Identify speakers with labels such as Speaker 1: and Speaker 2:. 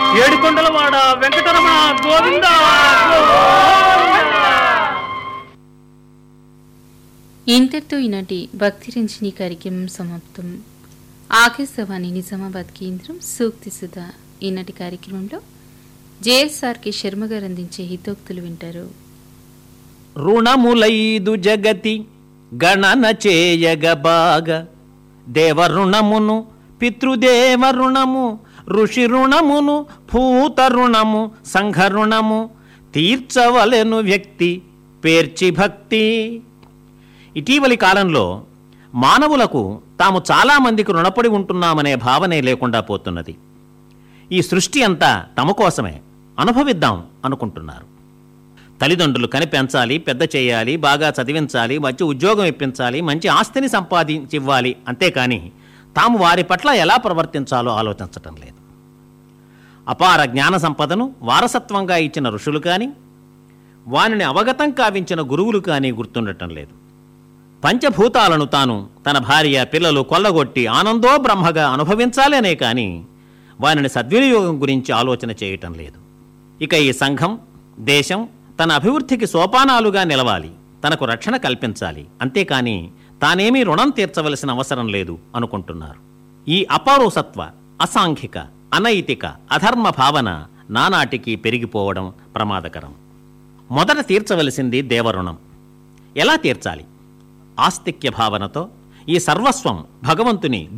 Speaker 1: ఏడుకొండలవాడ వెంకటరమణ గోవింద
Speaker 2: ఇంతటితో ఈనాటి భక్తి రంజని కార్యక్రమం సమాప్తం ఆకాశవాణి నిజామాబాద్ కేంద్రం సూక్తి సుధ ఈనాటి కార్యక్రమంలో జేఎస్ఆర్కే శర్మ గారు అందించే హితోక్తులు వింటారు
Speaker 3: రుణములైదు జగతి గణన చేయగ బాగ దేవరుణమును పితృదేవ రుణము ఋషి రుణమును భూత రుణము సంఘ రుణము తీర్చవలెను వ్యక్తి పేర్చి భక్తి ఇటీవలి కాలంలో మానవులకు తాము చాలామందికి రుణపడి ఉంటున్నామనే భావనే లేకుండా పోతున్నది ఈ సృష్టి అంతా తమ కోసమే అనుభవిద్దాం అనుకుంటున్నారు తల్లిదండ్రులు కని పెంచాలి పెద్ద చేయాలి బాగా చదివించాలి మంచి ఉద్యోగం ఇప్పించాలి మంచి ఆస్తిని సంపాదించి ఇవ్వాలి అంతేకాని తాము వారి పట్ల ఎలా ప్రవర్తించాలో ఆలోచించటం లేదు అపార జ్ఞాన సంపదను వారసత్వంగా ఇచ్చిన ఋషులు కానీ వానిని అవగతం కావించిన గురువులు కానీ గుర్తుండటం లేదు పంచభూతాలను తాను తన భార్య పిల్లలు కొల్లగొట్టి ఆనందో బ్రహ్మగా అనుభవించాలి అనే కానీ వానిని సద్వినియోగం గురించి ఆలోచన చేయటం లేదు ఇక ఈ సంఘం దేశం తన అభివృద్ధికి సోపానాలుగా నిలవాలి తనకు రక్షణ కల్పించాలి అంతేకాని తానేమీ రుణం తీర్చవలసిన అవసరం లేదు అనుకుంటున్నారు ఈ అపౌరుసత్వ అసాంఘిక అనైతిక అధర్మ భావన నానాటికి పెరిగిపోవడం ప్రమాదకరం మొదట తీర్చవలసింది దేవరుణం ఎలా తీర్చాలి ఆస్తిక్య భావనతో ఈ సర్వస్వం భగవంతుని